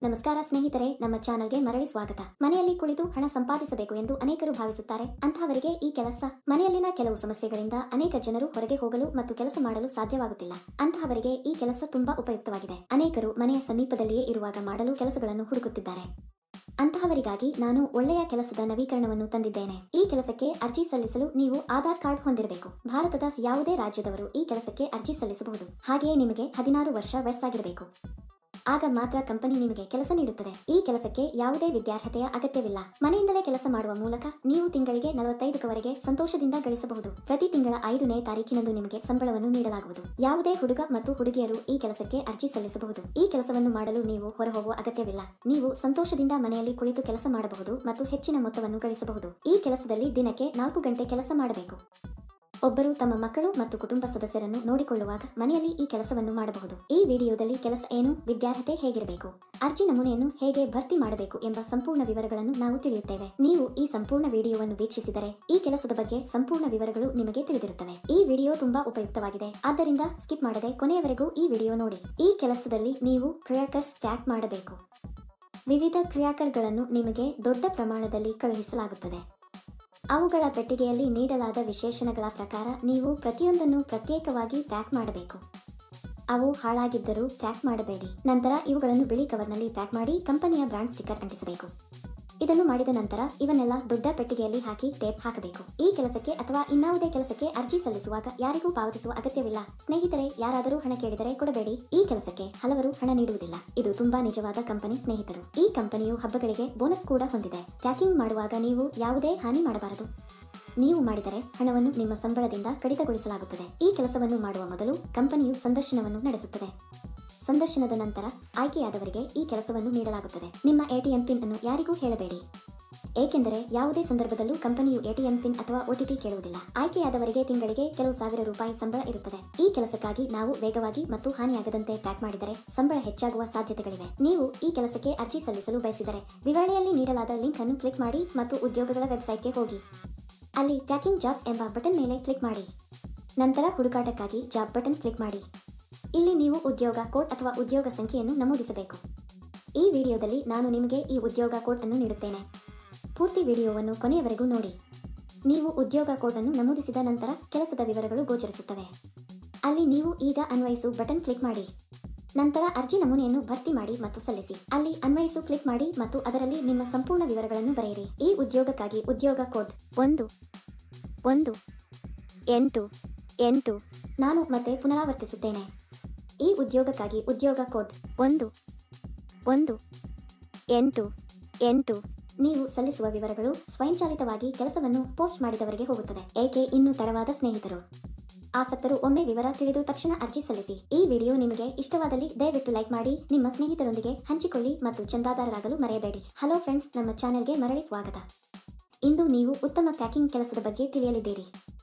ನಮಸ್ಕಾರ ಸ್ನೇಹಿತರೆ ನಮ್ಮ ಚಾನಲ್ಗೆ ಮರಳಿ ಸ್ವಾಗತ ಮನೆಯಲ್ಲಿ ಕುಳಿತು ಹಣ ಸಂಪಾದಿಸಬೇಕು ಎಂದು ಅನೇಕರು ಭಾವಿಸುತ್ತಾರೆ ಅಂತಹವರಿಗೆ ಈ ಕೆಲಸ ಮನೆಯಲ್ಲಿನ ಕೆಲವು ಸಮಸ್ಯೆಗಳಿಂದ ಅನೇಕ ಜನರು ಹೊರಗೆ ಹೋಗಲು ಮತ್ತು ಕೆಲಸ ಮಾಡಲು ಸಾಧ್ಯವಾಗುತ್ತಿಲ್ಲ ಅಂತಹವರಿಗೆ ಈ ಕೆಲಸ ತುಂಬಾ ಉಪಯುಕ್ತವಾಗಿದೆ ಅನೇಕರು ಮನೆಯ ಸಮೀಪದಲ್ಲಿಯೇ ಇರುವಾಗ ಮಾಡಲು ಕೆಲಸಗಳನ್ನು ಹುಡುಕುತ್ತಿದ್ದಾರೆ ಅಂತಹವರಿಗಾಗಿ ನಾನು ಒಳ್ಳೆಯ ಕೆಲಸದ ನವೀಕರಣವನ್ನು ತಂದಿದ್ದೇನೆ ಈ ಕೆಲಸಕ್ಕೆ ಅರ್ಜಿ ಸಲ್ಲಿಸಲು ನೀವು ಆಧಾರ್ ಕಾರ್ಡ್ ಹೊಂದಿರಬೇಕು ಭಾರತದ ಯಾವುದೇ ರಾಜ್ಯದವರು ಈ ಕೆಲಸಕ್ಕೆ ಅರ್ಜಿ ಸಲ್ಲಿಸಬಹುದು ಹಾಗೆಯೇ ನಿಮಗೆ ಹದಿನಾರು ವರ್ಷ ವಯಸ್ಸಾಗಿರಬೇಕು ಆಗ ಮಾತ್ರ ಕಂಪನಿ ನಿಮಗೆ ಕೆಲಸ ನೀಡುತ್ತದೆ ಈ ಕೆಲಸಕ್ಕೆ ಯಾವುದೇ ವಿದ್ಯಾರ್ಹತೆಯ ಅಗತ್ಯವಿಲ್ಲ ಮನೆಯಿಂದಲೇ ಕೆಲಸ ಮಾಡುವ ಮೂಲಕ ನೀವು ತಿಂಗಳಿಗೆ ನಲವತ್ತೈದಕವರೆಗೆ ಸಂತೋಷದಿಂದ ಗಳಿಸಬಹುದು ಪ್ರತಿ ತಿಂಗಳ ಐದನೇ ತಾರೀಕಿನಂದು ನಿಮಗೆ ಸಂಬಳವನ್ನು ನೀಡಲಾಗುವುದು ಯಾವುದೇ ಹುಡುಗ ಮತ್ತು ಹುಡುಗಿಯರು ಈ ಕೆಲಸಕ್ಕೆ ಅರ್ಜಿ ಸಲ್ಲಿಸಬಹುದು ಈ ಕೆಲಸವನ್ನು ಮಾಡಲು ನೀವು ಹೊರಹೋಗುವ ಅಗತ್ಯವಿಲ್ಲ ನೀವು ಸಂತೋಷದಿಂದ ಮನೆಯಲ್ಲಿ ಕುಳಿತು ಕೆಲಸ ಮಾಡಬಹುದು ಮತ್ತು ಹೆಚ್ಚಿನ ಮೊತ್ತವನ್ನು ಗಳಿಸಬಹುದು ಈ ಕೆಲಸದಲ್ಲಿ ದಿನಕ್ಕೆ ನಾಲ್ಕು ಗಂಟೆ ಕೆಲಸ ಮಾಡಬೇಕು ಒಬ್ಬರು ತಮ್ಮ ಮಕ್ಕಳು ಮತ್ತು ಕುಟುಂಬ ಸದಸ್ಯರನ್ನು ನೋಡಿಕೊಳ್ಳುವಾಗ ಮನೆಯಲ್ಲಿ ಈ ಕೆಲಸವನ್ನು ಮಾಡಬಹುದು ಈ ವಿಡಿಯೋದಲ್ಲಿ ಕೆಲಸ ಏನು ವಿದ್ಯಾರ್ಹತೆ ಹೇಗಿರಬೇಕು ಅರ್ಜಿ ನಮೂನೆಯನ್ನು ಹೇಗೆ ಭರ್ತಿ ಮಾಡಬೇಕು ಎಂಬ ಸಂಪೂರ್ಣ ವಿವರಗಳನ್ನು ನಾವು ತಿಳಿಯುತ್ತೇವೆ ನೀವು ಈ ಸಂಪೂರ್ಣ ವಿಡಿಯೋವನ್ನು ವೀಕ್ಷಿಸಿದರೆ ಈ ಕೆಲಸದ ಬಗ್ಗೆ ಸಂಪೂರ್ಣ ವಿವರಗಳು ನಿಮಗೆ ತಿಳಿದಿರುತ್ತವೆ ಈ ವಿಡಿಯೋ ತುಂಬಾ ಉಪಯುಕ್ತವಾಗಿದೆ ಆದ್ದರಿಂದ ಸ್ಕಿಪ್ ಮಾಡದೆ ಕೊನೆಯವರೆಗೂ ಈ ವಿಡಿಯೋ ನೋಡಿ ಈ ಕೆಲಸದಲ್ಲಿ ನೀವು ಕ್ರಿಯಾಕರ್ಸ್ ಪ್ಯಾಕ್ ಮಾಡಬೇಕು ವಿವಿಧ ಕ್ರಿಯಾಕರ್ಗಳನ್ನು ನಿಮಗೆ ದೊಡ್ಡ ಪ್ರಮಾಣದಲ್ಲಿ ಕಳುಹಿಸಲಾಗುತ್ತದೆ ಅವುಗಳ ಪೆಟ್ಟಿಗೆಯಲ್ಲಿ ನೀಡಲಾದ ವಿಶೇಷಣಗಳ ಪ್ರಕಾರ ನೀವು ಪ್ರತಿಯೊಂದನ್ನು ಪ್ರತ್ಯೇಕವಾಗಿ ಪ್ಯಾಕ್ ಮಾಡಬೇಕು ಅವು ಹಾಳಾಗಿದ್ದರೂ ಪ್ಯಾಕ್ ಮಾಡಬೇಡಿ ನಂತರ ಇವುಗಳನ್ನು ಬಿಳಿ ಕವರ್ನಲ್ಲಿ ಪ್ಯಾಕ್ ಮಾಡಿ ಕಂಪನಿಯ ಬ್ರಾಂಡ್ ಸ್ಟಿಕ್ಕರ್ ಅಂಟಿಸಬೇಕು ಇದನ್ನು ಮಾಡಿದ ನಂತರ ಇವನ್ನೆಲ್ಲ ದೊಡ್ಡ ಪೆಟ್ಟಿಗೆಯಲ್ಲಿ ಹಾಕಿ ಟೇಪ್ ಹಾಕಬೇಕು ಈ ಕೆಲಸಕ್ಕೆ ಅಥವಾ ಇನ್ನಾವುದೇ ಕೆಲಸಕ್ಕೆ ಅರ್ಜಿ ಸಲ್ಲಿಸುವಾಗ ಯಾರಿಗೂ ಪಾವತಿಸುವ ಅಗತ್ಯವಿಲ್ಲ ಸ್ನೇಹಿತರೆ ಯಾರಾದರೂ ಹಣ ಕೇಳಿದರೆ ಕೊಡಬೇಡಿ ಈ ಕೆಲಸಕ್ಕೆ ಹಲವರು ಹಣ ನೀಡುವುದಿಲ್ಲ ಇದು ತುಂಬಾ ನಿಜವಾದ ಕಂಪನಿ ಸ್ನೇಹಿತರು ಈ ಕಂಪನಿಯು ಹಬ್ಬಗಳಿಗೆ ಬೋನಸ್ ಕೂಡ ಹೊಂದಿದೆ ಪ್ಯಾಕಿಂಗ್ ಮಾಡುವಾಗ ನೀವು ಯಾವುದೇ ಹಾನಿ ಮಾಡಬಾರದು ನೀವು ಮಾಡಿದರೆ ಹಣವನ್ನು ನಿಮ್ಮ ಸಂಬಳದಿಂದ ಕಡಿತಗೊಳಿಸಲಾಗುತ್ತದೆ ಈ ಕೆಲಸವನ್ನು ಮಾಡುವ ಮೊದಲು ಕಂಪನಿಯು ಸಂದರ್ಶನವನ್ನು ನಡೆಸುತ್ತದೆ ಸಂದರ್ಶನದ ನಂತರ ಆಯ್ಕೆಯಾದವರಿಗೆ ಈ ಕೆಲಸವನ್ನು ನೀಡಲಾಗುತ್ತದೆ ನಿಮ್ಮ ಎಟಿಎಂ ಪಿನ್ ಅನ್ನು ಯಾರಿಗೂ ಹೇಳಬೇಡಿ ಏಕೆಂದರೆ ಯಾವುದೇ ಸಂದರ್ಭದಲ್ಲೂ ಕಂಪನಿಯು ಎಟಿಎಂ ಪಿನ್ ಅಥವಾ ಒಟಿಪಿ ಕೇಳುವುದಿಲ್ಲ ಆಯ್ಕೆಯಾದವರಿಗೆ ತಿಂಗಳಿಗೆ ಕೆಲವು ಸಾವಿರ ರೂಪಾಯಿ ಸಂಬಳ ಇರುತ್ತದೆ ಈ ಕೆಲಸಕ್ಕಾಗಿ ನಾವು ವೇಗವಾಗಿ ಮತ್ತು ಹಾನಿಯಾಗದಂತೆ ಪ್ಯಾಕ್ ಮಾಡಿದರೆ ಸಂಬಳ ಹೆಚ್ಚಾಗುವ ಸಾಧ್ಯತೆಗಳಿವೆ ನೀವು ಈ ಕೆಲಸಕ್ಕೆ ಅರ್ಜಿ ಸಲ್ಲಿಸಲು ಬಯಸಿದರೆ ವಿವರಣೆಯಲ್ಲಿ ನೀಡಲಾದ ಲಿಂಕ್ ಅನ್ನು ಕ್ಲಿಕ್ ಮಾಡಿ ಮತ್ತು ಉದ್ಯೋಗಗಳ ವೆಬ್ಸೈಟ್ಗೆ ಹೋಗಿ ಅಲ್ಲಿ ಪ್ಯಾಕಿಂಗ್ ಜಾಬ್ಸ್ ಎಂಬ ಬಟನ್ ಮೇಲೆ ಕ್ಲಿಕ್ ಮಾಡಿ ನಂತರ ಹುಡುಕಾಟಕ್ಕಾಗಿ ಜಾಬ್ ಬಟನ್ ಕ್ಲಿಕ್ ಮಾಡಿ ಇಲ್ಲಿ ನೀವು ಉದ್ಯೋಗ ಕೋಡ್ ಅಥವಾ ಉದ್ಯೋಗ ಸಂಖ್ಯೆಯನ್ನು ನಮೂದಿಸಬೇಕು ಈ ವಿಡಿಯೋದಲ್ಲಿ ನಾನು ನಿಮಗೆ ಈ ಉದ್ಯೋಗ ಕೋಡ್ ಅನ್ನು ನೀಡುತ್ತೇನೆ ಪೂರ್ತಿ ವಿಡಿಯೋವನ್ನು ಕೊನೆಯವರೆಗೂ ನೋಡಿ ನೀವು ಉದ್ಯೋಗ ಕೋಡ್ ಅನ್ನು ನಮೂದಿಸಿದ ನಂತರ ಕೆಲಸದ ವಿವರಗಳು ಗೋಚರಿಸುತ್ತವೆ ಅಲ್ಲಿ ನೀವು ಈಗ ಅನ್ವಯಿಸು ಬಟನ್ ಕ್ಲಿಕ್ ಮಾಡಿ ನಂತರ ಅರ್ಜಿ ನಮೂನೆಯನ್ನು ಭರ್ತಿ ಮಾಡಿ ಮತ್ತು ಸಲ್ಲಿಸಿ ಅಲ್ಲಿ ಅನ್ವಯಿಸು ಕ್ಲಿಕ್ ಮಾಡಿ ಮತ್ತು ಅದರಲ್ಲಿ ನಿಮ್ಮ ಸಂಪೂರ್ಣ ವಿವರಗಳನ್ನು ಬರೆಯಿರಿ ಈ ಉದ್ಯೋಗಕ್ಕಾಗಿ ಉದ್ಯೋಗ ಕೋಡ್ ಒಂದು ಒಂದು ಎಂಟು ಎಂಟು ನಾನು ಮತ್ತೆ ಪುನರಾವರ್ತಿಸುತ್ತೇನೆ ಈ ಉದ್ಯೋಗಕ್ಕಾಗಿ ಉದ್ಯೋಗ ಕೋಡ್ ಒಂದು ಒಂದು ಎಂಟು ಎಂಟು ನೀವು ಸಲ್ಲಿಸುವ ವಿವರಗಳು ಸ್ವಯಂಚಾಲಿತವಾಗಿ ಕೆಲಸವನ್ನು ಪೋಸ್ಟ್ ಮಾಡಿದವರಿಗೆ ಹೋಗುತ್ತದೆ ಏಕೆ ಇನ್ನೂ ತಡವಾದ ಸ್ನೇಹಿತರು ಆಸಕ್ತರು ಒಮ್ಮೆ ವಿವರ ತಿಳಿದು ತಕ್ಷಣ ಅರ್ಜಿ ಸಲ್ಲಿಸಿ ಈ ವಿಡಿಯೋ ನಿಮಗೆ ಇಷ್ಟವಾದಲ್ಲಿ ದಯವಿಟ್ಟು ಲೈಕ್ ಮಾಡಿ ನಿಮ್ಮ ಸ್ನೇಹಿತರೊಂದಿಗೆ ಹಂಚಿಕೊಳ್ಳಿ ಮತ್ತು ಚಂದಾದಾರರಾಗಲು ಮರೆಯಬೇಡಿ ಹಲೋ ಫ್ರೆಂಡ್ಸ್ ನಮ್ಮ ಚಾನೆಲ್ಗೆ ಮರಳಿ ಸ್ವಾಗತ ಇಂದು ನೀವು ಉತ್ತಮ ಪ್ಯಾಕಿಂಗ್ ಕೆಲಸದ ಬಗ್ಗೆ ತಿಳಿಯಲಿದ್ದೀರಿ